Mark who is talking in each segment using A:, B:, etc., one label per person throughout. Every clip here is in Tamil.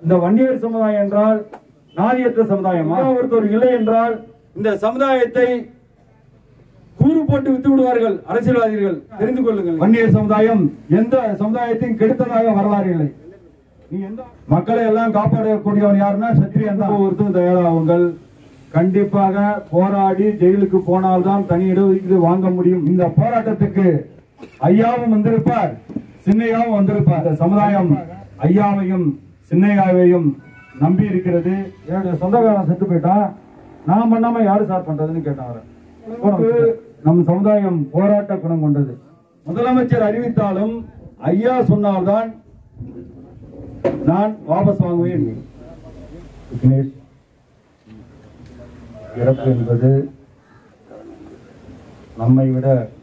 A: இந்த வன்னியர் சமுதாயம் என்றால் நாதியற்ற சமுதாயமா ஒருத்தர் இல்லை என்றால் இந்த சமுதாயத்தை கூறு போட்டு வித்து விடுவார்கள் அரசியல்வாதிகள் தெரிந்து கொள்ளுங்கள் வன்னியர் சமுதாயம் எந்த சமுதாயத்தையும் கெடுத்ததாக வரலாறு இல்லை நீ எந்த மக்களை எல்லாம் காப்பாடக்கூடியவன் யாருன்னா சத்திரியன் தான் ஒருத்தரும் தயாராகுங்கள் கண்டிப்பாக போராடி ஜெயிலுக்கு போனால்தான் தனி இடஒதுக்கீடு வாங்க முடியும் இந்த போராட்டத்துக்கு ஐயாவும் வந்திருப்பார் சின்னையாவும் வந்திருப்பார் இந்த சமுதாயம் ஐயாவையும் சின்னையாவையும் நம்பி இருக்கிறது என்னுடைய சொந்தக்காரன் செத்து போயிட்டான் நான் பண்ணாம யாரு சார் பண்றதுன்னு கேட்டான் அவரை நம் சமுதாயம் போராட்ட குணம் கொண்டது முதலமைச்சர் அறிவித்தாலும் ஐயா சொன்னால்தான் நான் வாபஸ் வாங்குவேன் விக்னேஷ் இறப்பு என்பது நம்மை விட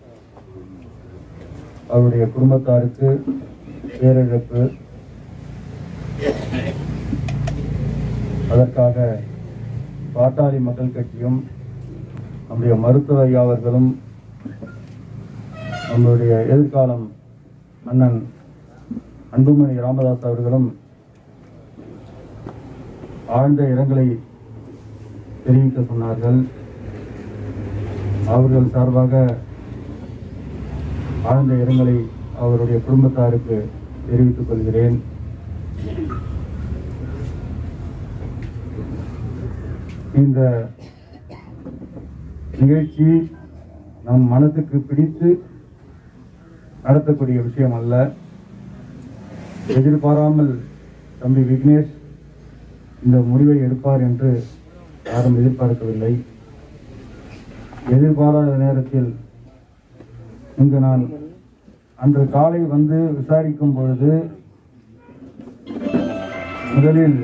A: அவருடைய குடும்பத்தாருக்கு பேரிழப்பு அதற்காக பாட்டாளி மக்கள் கட்சியும் நம்முடைய மருத்துவ ஐயா அவர்களும் நம்மளுடைய எதிர்காலம் அண்ணன் அன்புமணி ராமதாஸ் அவர்களும் ஆழ்ந்த இரங்கலை தெரிவிக்க சொன்னார்கள் அவர்கள் சார்பாக ஆழ்ந்த இரங்கலை அவருடைய குடும்பத்தாருக்கு தெரிவித்துக் கொள்கிறேன் இந்த நிகழ்ச்சி நம் மனதுக்கு பிடித்து நடத்தக்கூடிய விஷயம் அல்ல எதிர்பாராமல் தம்பி விக்னேஷ் இந்த முடிவை எடுப்பார் என்று யாரும் எதிர்பார்க்கவில்லை எதிர்பாராத நேரத்தில் இங்கு நான் அன்று காலை வந்து விசாரிக்கும் பொழுது முதலில்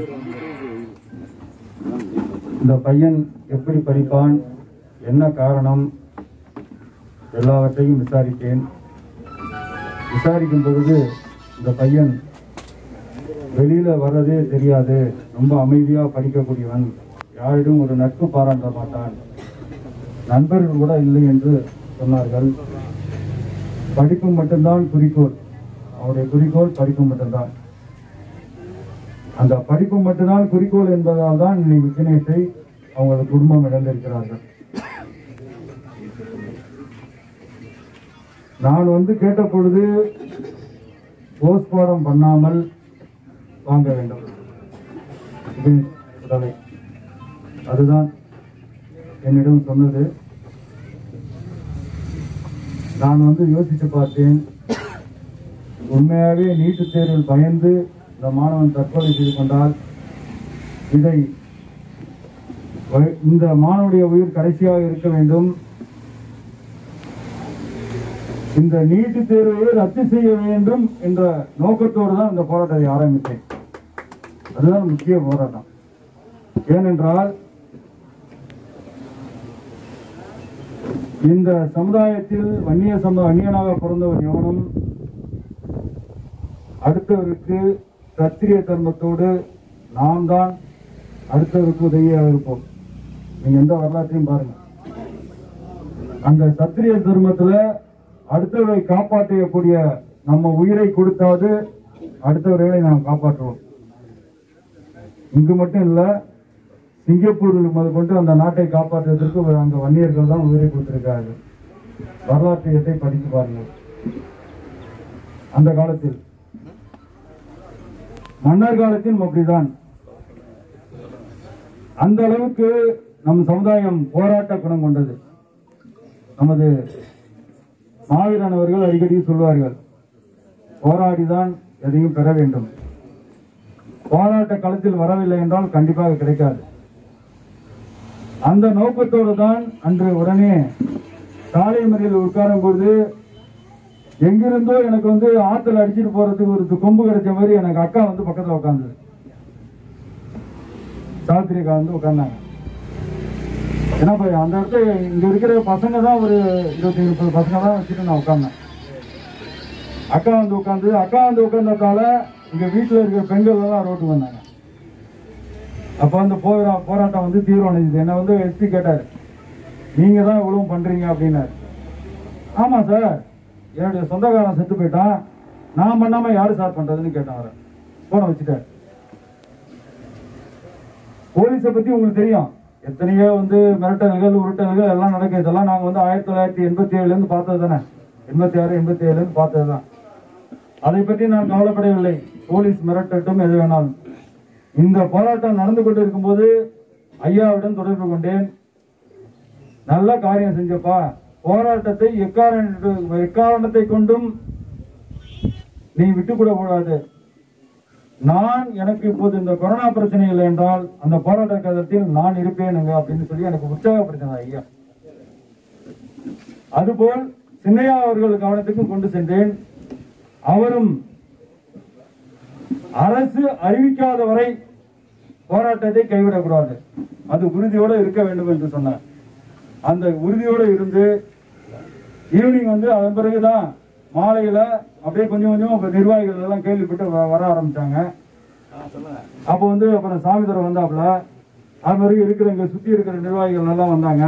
A: இந்த பையன் எப்படி படிப்பான் என்ன காரணம் எல்லாவற்றையும் விசாரித்தேன் விசாரிக்கும் பொழுது இந்த பையன் வெளியில வர்றதே தெரியாது ரொம்ப அமைதியா படிக்கக்கூடியவன் யாரிடம் ஒரு நட்பு பாராட்ட மாட்டான் நண்பர்கள் கூட இல்லை என்று சொன்னார்கள் படிப்பு மட்டும்தான் குறிக்கோள் அவருடைய குறிக்கோள் படிப்பு மட்டும்தான் அந்த படிப்பு மட்டும்தான் குறிக்கோள் என்பதால் தான் இன்னைக்கு விக்னேஷை அவங்களது குடும்பம் இழந்திருக்கிறார்கள் நான் வந்து கேட்ட பொழுது போஸ்ட்மார்டம் பண்ணாமல் வாங்க வேண்டும் இது உடலை அதுதான் என்னிடம் சொன்னது நான் வந்து யோசித்து பார்த்தேன் உண்மையாகவே நீட்டுத் தேர்வில் பயந்து இந்த மாணவன் தற்கொலை செய்து கொண்டால் இதை வ- இந்த மாணவனுடைய உயிர் கடைசியாக இருக்க வேண்டும் இந்த நீட்டுத் தேர்வை ரத்து செய்ய வேண்டும் என்ற நோக்கத்தோடு தான் இந்த போராட்டத்தை ஆரம்பித்தேன் அதுதான் முக்கிய போராட்டம் ஏனென்றால் இந்த சமுதாயத்தில் வன்னிய சம வன்னியனாக பிறந்தவர் எவனும் அடுத்தவருக்கு சத்திரிய தர்மத்தோடு நாம் தான் அடுத்தவருக்கு உதவியாக இருப்போம் நீங்க எந்த வரலாற்றையும் பாருங்க அந்த சத்திரிய தர்மத்துல அடுத்தவரை காப்பாற்றக்கூடிய நம்ம உயிரை கொடுத்தாவது அடுத்தவர்களை நாம் காப்பாற்றுவோம் இங்கு மட்டும் இல்ல சிங்கப்பூரில் முதற்கொண்டு அந்த நாட்டை காப்பாற்றுவதற்கு அங்க வன்னியர்கள் தான் உயிரை கொடுத்திருக்கார்கள் வரலாற்றை படித்து பாருங்கள் அந்த காலத்தில் மன்னர் காலத்திலும் அப்படிதான் அந்த அளவுக்கு நம் சமுதாயம் போராட்ட குணம் கொண்டது நமது மாவீரன் அவர்கள் அடிக்கடி சொல்வார்கள் போராடிதான் எதையும் பெற வேண்டும் போராட்ட களத்தில் வரவில்லை என்றால் கண்டிப்பாக கிடைக்காது அந்த நோக்கத்தோடு தான் அன்று உடனே சாலை மறியல் உட்காரும் பொழுது எங்கிருந்தோ எனக்கு வந்து ஆத்துல அடிச்சிட்டு போறதுக்கு ஒரு கொம்பு கிடைச்ச மாதிரி எனக்கு அக்கா வந்து பக்கத்துல உட்காந்தது சாவித்திரி அக்கா வந்து உட்கார்ந்தாங்க ஏன்னா இப்ப அந்த இடத்துல இங்க இருக்கிற பசங்க தான் ஒரு இருபத்தி முப்பது பசங்க தான் வச்சுட்டு நான் உட்கார்ந்தேன் அக்கா வந்து உட்காந்து அக்கா வந்து உட்கார்ந்ததால இங்க வீட்டுல இருக்கிற பெண்கள் எல்லாம் ரோட்டுக்கு வந்தாங்க அப்ப வந்து போரா போராட்டம் வந்து தீவிரமடைஞ்சது என்ன வந்து எஸ்பி கேட்டாரு நீங்க தான் இவ்வளவு பண்றீங்க அப்படின்னாரு ஆமா சார் என்னுடைய சொந்தக்காரன் செத்து போயிட்டான் நான் பண்ணாம யாரு சார் பண்றதுன்னு கேட்டான் அவரை போன வச்சுட்டாரு போலீஸை பத்தி உங்களுக்கு தெரியும் எத்தனையோ வந்து மிரட்டல்கள் உருட்டல்கள் எல்லாம் நடக்கும் இதெல்லாம் நாங்க வந்து ஆயிரத்தி தொள்ளாயிரத்தி எண்பத்தி ஏழுல இருந்து பார்த்தது தானே எண்பத்தி ஆறு எண்பத்தி ஏழுல இருந்து பார்த்தது தான் அதை பற்றி நான் கவலைப்படவில்லை போலீஸ் மிரட்டட்டும் எது வேணாலும் இந்த போராட்டம் நடந்து கொண்டு இருக்கும்போது ஐயாவிடம் தொடர்பு கொண்டேன் நல்ல காரியம் செஞ்சப்பா போராட்டத்தை எக்காரண எக்காரணத்தை கொண்டும் நீ விட்டுக்கூட கூடாது நான் எனக்கு இப்போது இந்த கொரோனா பிரச்சனை இல்லை என்றால் அந்த போராட்ட கதத்தில் நான் இருப்பேனுங்க அப்படின்னு சொல்லி எனக்கு உற்சாகப்படுத்தினார் ஐயா அதுபோல் சின்னையா அவர்கள் கவனத்துக்கும் கொண்டு சென்றேன் அவரும் அரசு அறிவிக்காத வரை போராட்டத்தை கைவிடக்கூடாது அது உறுதியோடு இருக்க வேண்டும் என்று சொன்னார் அந்த உறுதியோடு இருந்து ஈவினிங் வந்து அதன் பிறகுதான் மாலையில அப்படியே கொஞ்சம் கொஞ்சம் இப்ப நிர்வாகிகள் எல்லாம் கேள்விப்பட்டு வ- வர ஆரம்பிச்சாங்க அப்போ வந்து அப்புறம் சாமிதுரை வந்தாப்புல அது மாதிரி இருக்கிற இங்க சுத்தி இருக்கிற நிர்வாகிகள் எல்லாம் வந்தாங்க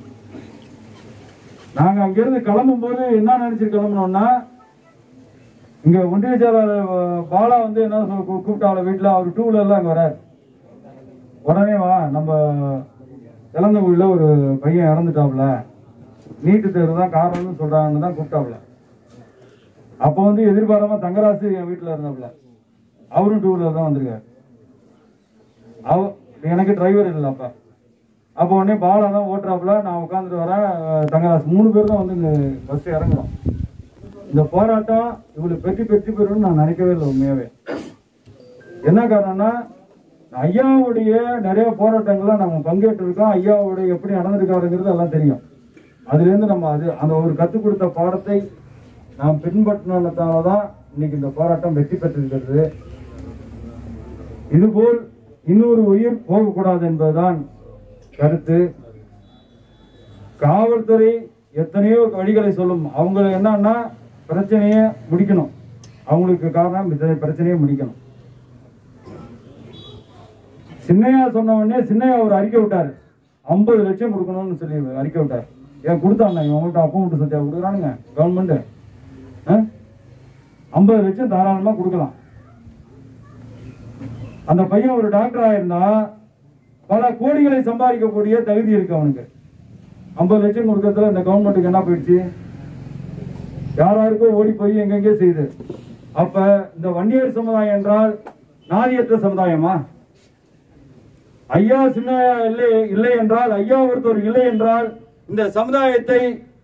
A: நாங்க அங்கிருந்து கிளம்பும் போது என்ன நினைச்சு கிளம்புனோம்னா இங்க ஒன்றிய செயலாளர் அஹ், பாலா வந்து என்ன சொ- கூ- கூப்பிட்டாவல வீட்டுல அவர் டூ வீலர்ல அங்க வரார் உடனே வா நம்ம இளந்தகுடியில ஒரு பையன் இறந்துட்டாப்ல நீட்டு தேர்வு தான் காரணம்னு சொல்றாங்கன்னு தான் கூப்பிட்டாப்ல அப்போ வந்து எதிர்பாராம தங்கராசு என் வீட்டுல இருந்தாப்ல அவரும் டூ வீலர் தான் வந்திருக்காரு அவ எனக்கு டிரைவர் இல்லை அப்ப அப்போ உடனே பாலா தான் ஓட்டுறாப்புல நான் உட்காந்துட்டு வரேன் அஹ், தங்கராசு மூணு பேர் தான் வந்து இங்க பஸ் இறங்குறோம் இந்த போராட்டம் இவ்வளவு பெற்றி பெற்றி பெறும்னு நான் நினைக்கவே இல்லை உண்மையாவே என்ன காரணம்னா ஐயாவுடைய நிறைய போராட்டங்கள்ல நம்ம பங்கேற்று இருக்கோம் ஐயாவுடைய எப்படி நடந்திருக்காருங்கிறது எல்லாம் தெரியும் அதுல இருந்து நம்ம அது அந்த ஒரு கத்துக் கொடுத்த பாடத்தை நாம் பின்பற்றினதால தான் இன்னைக்கு இந்த போராட்டம் வெற்றி பெற்றிருக்கிறது இதுபோல் இன்னொரு உயிர் போகக்கூடாது என்பதுதான் கருத்து காவல்துறை எத்தனையோ வழிகளை சொல்லும் அவங்க என்னன்னா பிரச்சனையை முடிக்கணும் அவங்களுக்கு காரணம் இந்த பிரச்சனையை முடிக்கணும் சின்னையா சொன்ன உடனே சின்னையா ஒரு அறிக்கை விட்டாரு ஐம்பது லட்சம் கொடுக்கணும்னு சொல்லி அறிக்கை விட்டாரு ஏன் கொடுத்தாங்க இவங்கள்ட்ட அப்போ விட்டு சத்தியா கொடுக்குறானுங்க கவர்மெண்ட் ஐம்பது லட்சம் தாராளமா கொடுக்கலாம் அந்த பையன் ஒரு டாக்டர் ஆயிருந்தா பல கோடிகளை சம்பாதிக்கக்கூடிய தகுதி இருக்கு அவனுக்கு ஐம்பது லட்சம் கொடுக்கறதுல இந்த கவர்மெண்ட்டுக்கு என்ன போயிடுச்சு யாராருக்கோ ஓடி போய் எங்கெங்கே செய்யுது அப்ப இந்த வன்னியர் சமுதாயம் என்றால் நாதியற்ற சமுதாயமா ஐயா சின்ன இல்லை இல்லை என்றால் ஐயா ஒருத்தர் இல்லை என்றால் இந்த சமுதாயத்தை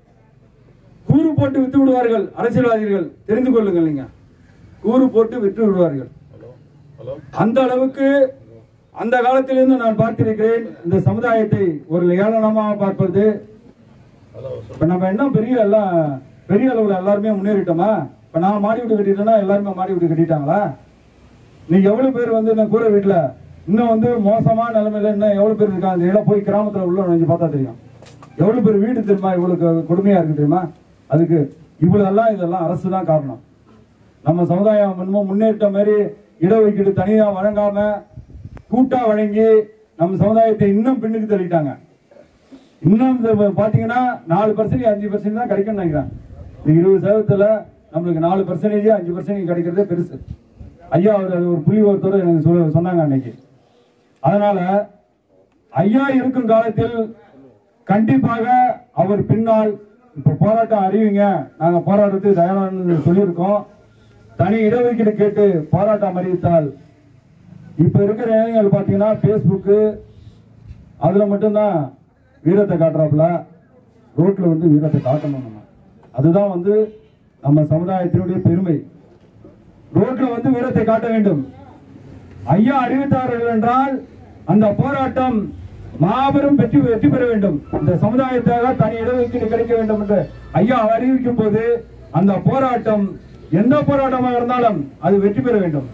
A: கூறு போட்டு வித்து விடுவார்கள் அரசியல்வாதிகள் தெரிந்து கொள்ளுங்கள் நீங்க கூறு போட்டு விட்டு விடுவார்கள் அந்த அளவுக்கு அந்த காலத்திலிருந்து நான் பார்த்திருக்கிறேன் இந்த சமுதாயத்தை ஒரு ஏளனமாக பார்ப்பது இப்ப நம்ம என்ன பெரிய எல்லாம் பெரிய அளவுல எல்லாருமே முன்னேறிட்டோமா இப்ப நான் மாடி வீடு கட்டிட்டேன்னா எல்லாருமே மாடி வீடு கட்டிட்டாங்களா நீ எவ்வளவு பேர் வந்து இந்த கூரை வீட்டுல இன்னும் வந்து மோசமான நிலைமையில இன்னும் எவ்வளவு பேர் இருக்காங்க இதெல்லாம் போய் கிராமத்துல உள்ள நுழைஞ்சு பார்த்தா தெரியும் எவ்வளவு பேர் வீடு தெரியுமா இவ்வளவு கொடுமையா இருக்கு தெரியுமா அதுக்கு இவ்வளவு எல்லாம் இதெல்லாம் அரசு தான் காரணம் நம்ம சமுதாயம் இன்னமும் முன்னேற்ற மாதிரி இடஒதுக்கீடு தனியா வழங்காம கூட்டா வழங்கி நம்ம சமுதாயத்தை இன்னும் பின்னுக்கு தள்ளிட்டாங்க இன்னும் இந்த பாத்தீங்கன்னா நாலு பர்சன்ட் அஞ்சு பர்சன்ட் தான் கிடைக்கும்னு நினைக்கிறேன் இந்த இருபது சதவீதத்துல நம்மளுக்கு நாலு பர்சன்டேஜ் அஞ்சு பர்சன்டேஜ் கிடைக்கிறதே பெருசு ஐயா அவர் அது ஒரு புள்ளி ஒருத்தர் எனக்கு சொல்ல சொன்னாங்க அன்னைக்கு அதனால ஐயா இருக்கும் காலத்தில் கண்டிப்பாக அவர் பின்னால் இப்ப போராட்டம் அறிவிங்க நாங்க போராட்டத்துக்கு தயாரானு சொல்லியிருக்கோம் தனி இடஒதுக்கீடு கேட்டு போராட்டம் அறிவித்தால் இப்ப இருக்கிற இளைஞர்கள் பாத்தீங்கன்னா பேஸ்புக்கு அதுல மட்டும்தான் வீரத்தை காட்டுறாப்புல ரோட்ல வந்து வீரத்தை காட்டணும் நம்ம அதுதான் வந்து நம்ம சமுதாயத்தினுடைய பெருமை ரோட்ல வந்து வீரத்தை காட்ட வேண்டும் ஐயா அறிவித்தார்கள் என்றால் அந்த போராட்டம் மாபெரும் வெற்றி வெற்றி பெற வேண்டும் இந்த சமுதாயத்தாக தனி இடஒதுக்கீடு கிடைக்க வேண்டும் என்று ஐயா அறிவிக்கும் போது அந்த போராட்டம் எந்த போராட்டமாக இருந்தாலும் அது வெற்றி பெற வேண்டும்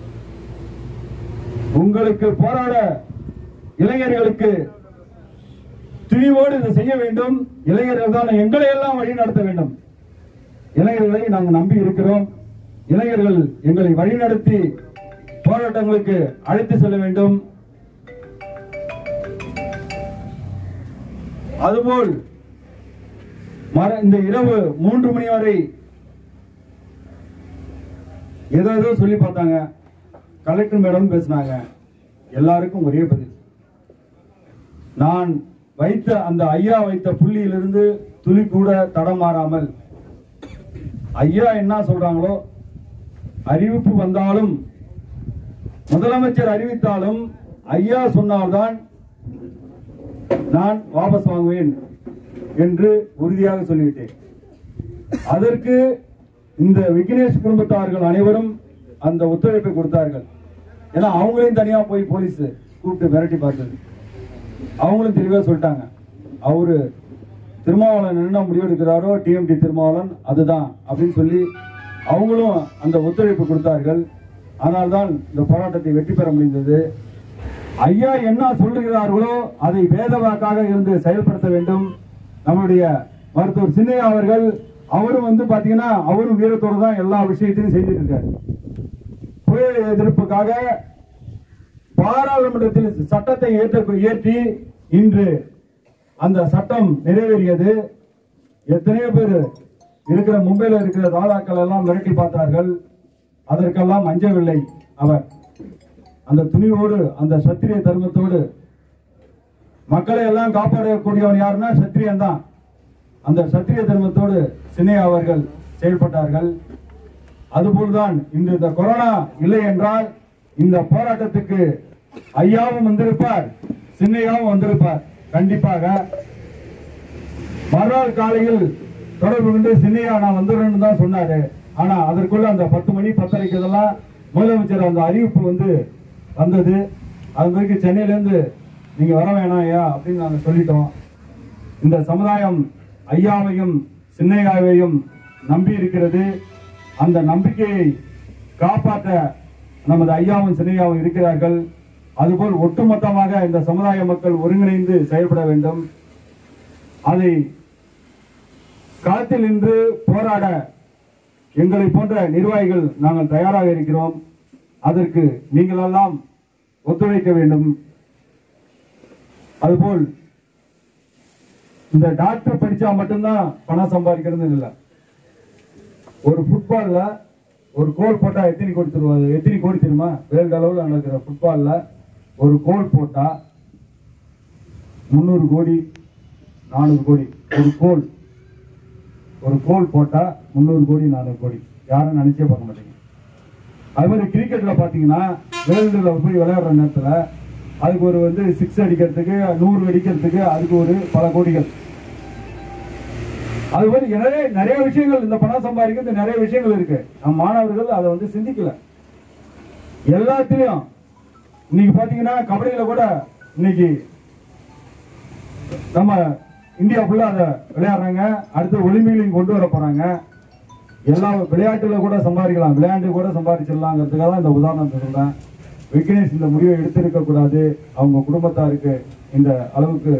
A: உங்களுக்கு போராட இளைஞர்களுக்கு துணிவோடு இதை செய்ய வேண்டும் இளைஞர்கள் தான் எங்களை எல்லாம் வழி நடத்த வேண்டும் இளைஞர்களை நாங்கள் நம்பி இருக்கிறோம் இளைஞர்கள் எங்களை வழிநடத்தி போராட்டங்களுக்கு அழைத்து செல்ல வேண்டும் அதுபோல் மர இந்த இரவு மூன்று மணி வரை ஏதோ ஏதோ சொல்லி பார்த்தாங்க கலெக்டர் மேடம் பேசினாங்க எல்லாருக்கும் ஒரே பதில் நான் வைத்த அந்த ஐயா வைத்த புள்ளியிலிருந்து துளி கூட தடமாறாமல் ஐயா என்ன சொல்றாங்களோ அறிவிப்பு வந்தாலும் முதலமைச்சர் அறிவித்தாலும் ஐயா சொன்னால்தான் நான் வாபஸ் வாங்குவேன் என்று உறுதியாக சொல்லிவிட்டேன் அதற்கு இந்த விக்னேஷ் குடும்பத்தார்கள் அனைவரும் அந்த ஒத்துழைப்பை கொடுத்தார்கள் ஏன்னா அவங்களையும் தனியா போய் போலீஸ் கூப்பிட்டு மிரட்டி பார்த்தது அவங்களும் தெளிவா சொல்லிட்டாங்க அவரு திருமாவளவன் என்ன முடிவு எடுக்கிறாரோ டிஎம்டி திருமாவளவன் அதுதான் அப்படின்னு சொல்லி அவங்களும் அந்த ஒத்துழைப்பு கொடுத்தார்கள் ஆனால்தான் இந்த போராட்டத்தை வெற்றி பெற முடிந்தது ஐயா என்ன சொல்லுகிறார்களோ அதை வேதவாக்காக இருந்து செயல்படுத்த வேண்டும் நம்முடைய மருத்துவர் சின்னையா அவர்கள் அவரும் வந்து பாத்தீங்கன்னா அவரும் வீரத்தோட தான் எல்லா விஷயத்தையும் செய்துட்டு இருக்காரு புயல் எதிர்ப்புக்காக பாராளுமன்றத்தில் சட்டத்தை ஏற்ற ஏற்றி இன்று அந்த சட்டம் நிறைவேறியது எத்தனையோ பேர் இருக்கிற மும்பையில் இருக்கிற தாதாக்கள் எல்லாம் மிரட்டி பார்த்தார்கள் அதற்கெல்லாம் அஞ்சவில்லை அவர் அந்த துணிவோடு அந்த சத்திரிய தர்மத்தோடு மக்களை எல்லாம் காப்பாற்றக்கூடியவன் யாருன்னா சத்திரியன் தான் அந்த சத்திரிய தர்மத்தோடு சின்னையா அவர்கள் செயல்பட்டார்கள் அதுபோல்தான் இன்று இந்த கொரோனா இல்லை என்றால் இந்த போராட்டத்துக்கு ஐயாவும் வந்திருப்பார் சின்னையாவும் வந்திருப்பார் கண்டிப்பாக மறுநாள் காலையில் தொடர்பு கொண்டு சின்னையா நான் வந்துடுறேன்னு தான் சொன்னாரு ஆனா அதற்குள்ள அந்த பத்து மணி பத்தரைக்கு இதெல்லாம் முதலமைச்சர் அந்த அறிவிப்பு வந்து வந்தது அது பிறகு சென்னையில இருந்து நீங்க வர வேணாம் ஐயா அப்படின்னு நாங்க சொல்லிட்டோம் இந்த சமுதாயம் ஐயாவையும் சின்னையாவையும் நம்பி இருக்கிறது அந்த நம்பிக்கையை காப்பாற்ற நமது ஐயாவும் சின்னையாவும் இருக்கிறார்கள் அதுபோல் ஒட்டுமொத்தமாக இந்த சமுதாய மக்கள் ஒருங்கிணைந்து செயல்பட வேண்டும் அதை களத்தில் நின்று போராட எங்களை போன்ற நிர்வாகிகள் நாங்கள் தயாராக இருக்கிறோம் அதற்கு நீங்கள் எல்லாம் ஒத்துழைக்க வேண்டும் அதுபோல் இந்த டாக்டர் படிச்சா மட்டும்தான் பணம் சம்பாதிக்கிறது இல்லை ஒரு ஃபுட்பால்ல ஒரு கோல் போட்டா எத்தனை கோடி தருவாது எத்தனை கோடி தெரியுமா வேர்ல்டு அளவில் நடக்கிற ஃபுட்பால்ல ஒரு கோல் போட்டா முந்நூறு கோடி நானூறு கோடி ஒரு கோல் ஒரு கோல் போட்டா முந்நூறு கோடி நானூறு கோடி யாரும் நினைச்சே பார்க்க மாட்டீங்க அது மாதிரி கிரிக்கெட்ல பாத்தீங்கன்னா வேர்ல்டுல போய் விளையாடுற நேரத்துல அதுக்கு ஒரு வந்து சிக்ஸ் அடிக்கிறதுக்கு நூறு அடிக்கிறதுக்கு அதுக்கு ஒரு பல கோடிகள் அது மாதிரி நிறைய நிறைய விஷயங்கள் இந்த பணம் சம்பாதிக்கிறது நிறைய விஷயங்கள் இருக்கு நம் மாணவர்கள் அதை வந்து சிந்திக்கல எல்லாத்திலையும் இன்னைக்கு பாத்தீங்கன்னா கபடியில கூட இன்னைக்கு நம்ம இந்தியா ஃபுல்லா அதை விளையாடுறாங்க அடுத்து ஒலிம்பிக்லையும் கொண்டு வர போறாங்க எல்லா விளையாட்டுல கூட சம்பாதிக்கலாம் விளையாண்டு கூட சம்பாதிச்சிடலாங்கிறதுக்காக தான் இந்த உதாரணத்தை சொல்றேன் விக்னேஷ் இந்த முடிவை எடுத்திருக்க கூடாது அவங்க குடும்பத்தாருக்கு இந்த அளவுக்கு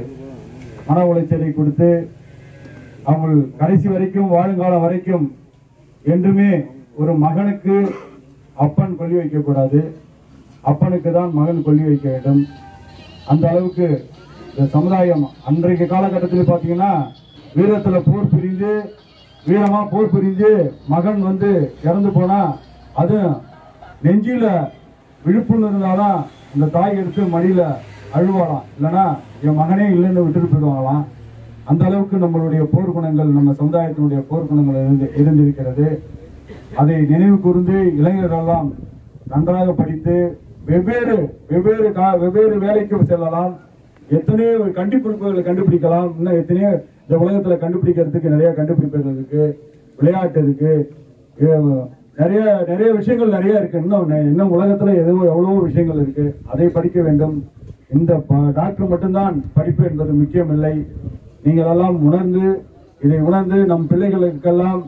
A: மன உளைச்சலை கொடுத்து அவங்க கடைசி வரைக்கும் வாழுங்காலம் வரைக்கும் என்றுமே ஒரு மகனுக்கு அப்பன் கொல்லி வைக்க கூடாது அப்பனுக்கு தான் மகன் கொல்லி வைக்க வேண்டும் அந்த அளவுக்கு இந்த சமுதாயம் அன்றைக்கு காலகட்டத்தில் பார்த்தீங்கன்னா வீரத்துல போர் புரிந்து வீரமா போர் புரிந்து மகன் வந்து இறந்து போனா அது நெஞ்சில விழுப்புணர்வு இருந்தாதான் இந்த தாய் எடுத்து மடியில அழுவாளாம் இல்லைன்னா என் மகனே இல்லைன்னு விட்டுட்டு போயிடுவாங்களாம் அந்த அளவுக்கு நம்மளுடைய போர் குணங்கள் நம்ம சமுதாயத்தினுடைய போர் குணங்கள் இருந்து இருந்திருக்கிறது அதை நினைவு கூர்ந்து இளைஞர்களெல்லாம் நன்றாக படித்து வெவ்வேறு வெவ்வேறு கா- வெவ்வேறு வேலைக்கு செல்லலாம் எத்தனையோ கண்டுபிடிப்புகளை கண்டுபிடிக்கலாம் இன்னும் எத்தனையோ இந்த உலகத்துல கண்டுபிடிக்கிறதுக்கு நிறைய கண்டுபிடிப்புகள் இருக்கு விளையாட்டு இருக்கு ஏ- நிறைய நிறைய விஷயங்கள் நிறைய இருக்கு இன்னும் நெ- இன்னும் உலகத்துல எதோ எவ்வளவோ விஷயங்கள் இருக்கு அதை படிக்க வேண்டும் இந்த ப- டாக்டர் மட்டும்தான் படிப்பு என்பது முக்கியமில்லை நீங்கள் எல்லாம் உணர்ந்து இதை உணர்ந்து நம் பிள்ளைகளுக்கெல்லாம்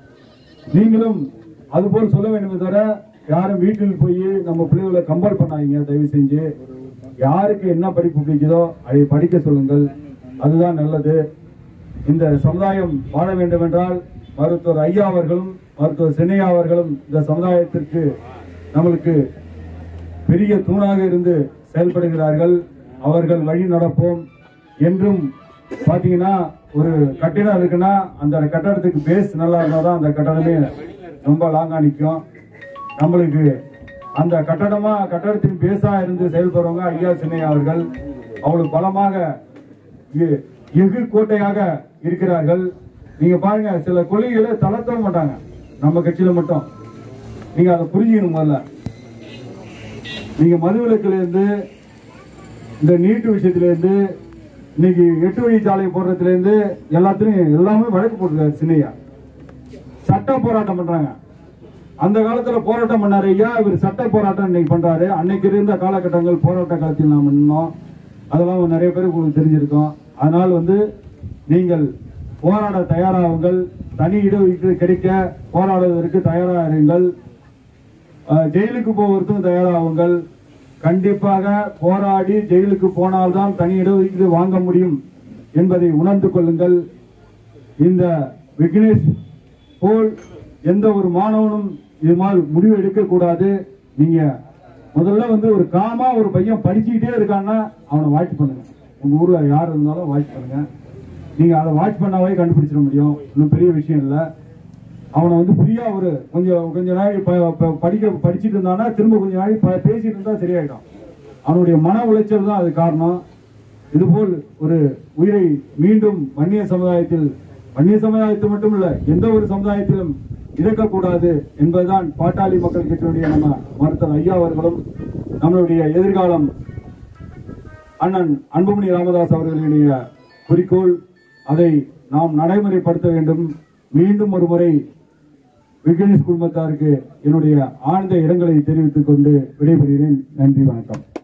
A: நீங்களும் அதுபோல் சொல்ல வேண்டுமே தவிர யாரும் வீட்டில் போய் நம்ம பிள்ளைகளை கம்பேர் பண்ணாதீங்க தயவு செஞ்சு யாருக்கு என்ன படிப்பு பிடிக்குதோ அதை படிக்க சொல்லுங்கள் அதுதான் நல்லது இந்த சமுதாயம் வாழ வேண்டும் என்றால் மருத்துவர் ஐயா அவர்களும் மருத்துவர் சின்னையா அவர்களும் இந்த சமுதாயத்திற்கு நம்மளுக்கு பெரிய தூணாக இருந்து செயல்படுகிறார்கள் அவர்கள் வழி நடப்போம் என்றும் பாத்தீங்கன்னா ஒரு கட்டிடம் இருக்குன்னா அந்த கட்டடத்துக்கு பேஸ் நல்லா இருந்தா தான் அந்த கட்டடமே ரொம்ப லாங்கா நிற்கும் நம்மளுக்கு அந்த கட்டடமா கட்டடத்தின் பேஸா இருந்து செயல்படுறவங்க ஐயா சின்னையா அவர்கள் அவ்வளவு பலமாக எ- எஃகு கோட்டையாக இருக்கிறார்கள் நீங்க பாருங்க சில கொள்கைகளை தளர்த்த மாட்டாங்க நம்ம கட்சியில மட்டும் நீங்க அதை புரிஞ்சுக்கணும் முதல்ல நீங்க மதுவிலக்குல இருந்து இந்த நீட்டு விஷயத்துல இருந்து இன்னைக்கு எட்டு வழி சாலை போடுறதுல இருந்து எல்லாத்துலயும் எல்லாமே வழக்கு போட்டுருக்காரு சின்னையா சட்ட போராட்டம் பண்றாங்க அந்த காலத்துல போராட்டம் பண்ணாரு ஐயா இவர் சட்ட போராட்டம் இன்னைக்கு பண்றாரு அன்னைக்கு இருந்த காலகட்டங்கள் போராட்ட காலத்தில் நாம் நின்னோம் அதெல்லாம் நிறைய பேருக்கு உங்களுக்கு தெரிஞ்சிருக்கும் அதனால் வந்து நீங்கள் போராட தயாராகுங்கள் தனி இடஒதுக்கீடு கிடைக்க போராடுவதற்கு தயாராகுங்கள் அஹ், ஜெயிலுக்கு போவதற்கும் தயாராகுங்கள் கண்டிப்பாக போராடி ஜெயிலுக்கு போனால்தான் தனி இடஒதுக்கீடு வாங்க முடியும் என்பதை உணர்ந்து கொள்ளுங்கள் இந்த விக்னேஷ் போல் எந்த ஒரு மாணவனும் இது மாதிரி முடிவு எடுக்க கூடாது நீங்க முதல்ல வந்து ஒரு காமா ஒரு பையன் படிச்சுக்கிட்டே இருக்கான்னா அவனை வாட்ச் பண்ணுங்க உங்க ஊர்ல யார் இருந்தாலும் வாட்ச் பண்ணுங்க நீங்க அதை வாட்ச் பண்ணாவே கண்டுபிடிச்சிட முடியும் இன்னும் பெரிய விஷயம் இல்லை அவனை வந்து ஃப்ரீயா ஒரு கொஞ்சம் கொஞ்ச நாள் ப- ப- படிக்க படிச்சுட்டு இருந்தானா திரும்ப கொஞ்ச நாள் ப- பேசிட்டு இருந்தா சரியாயிடும் அவனுடைய மன உளைச்சல் தான் அது காரணம் இதுபோல் ஒரு உயிரை மீண்டும் வன்னிய சமுதாயத்தில் வன்னிய சமுதாயத்தில் மட்டும் இல்ல எந்த ஒரு சமுதாயத்திலும் இழக்கக்கூடாது என்பதுதான் பாட்டாளி மக்கள் கட்சியுடைய நம்ம மருத்துவர் ஐயா அவர்களும் நம்மளுடைய எதிர்காலம் அண்ணன் அன்புமணி ராமதாஸ் அவர்களுடைய குறிக்கோள் அதை நாம் நடைமுறைப்படுத்த வேண்டும் மீண்டும் ஒரு முறை விக்னேஷ் குடும்பத்தாருக்கு என்னுடைய ஆழ்ந்த இரங்கலை தெரிவித்துக் கொண்டு விடைபெறுகிறேன் நன்றி வணக்கம்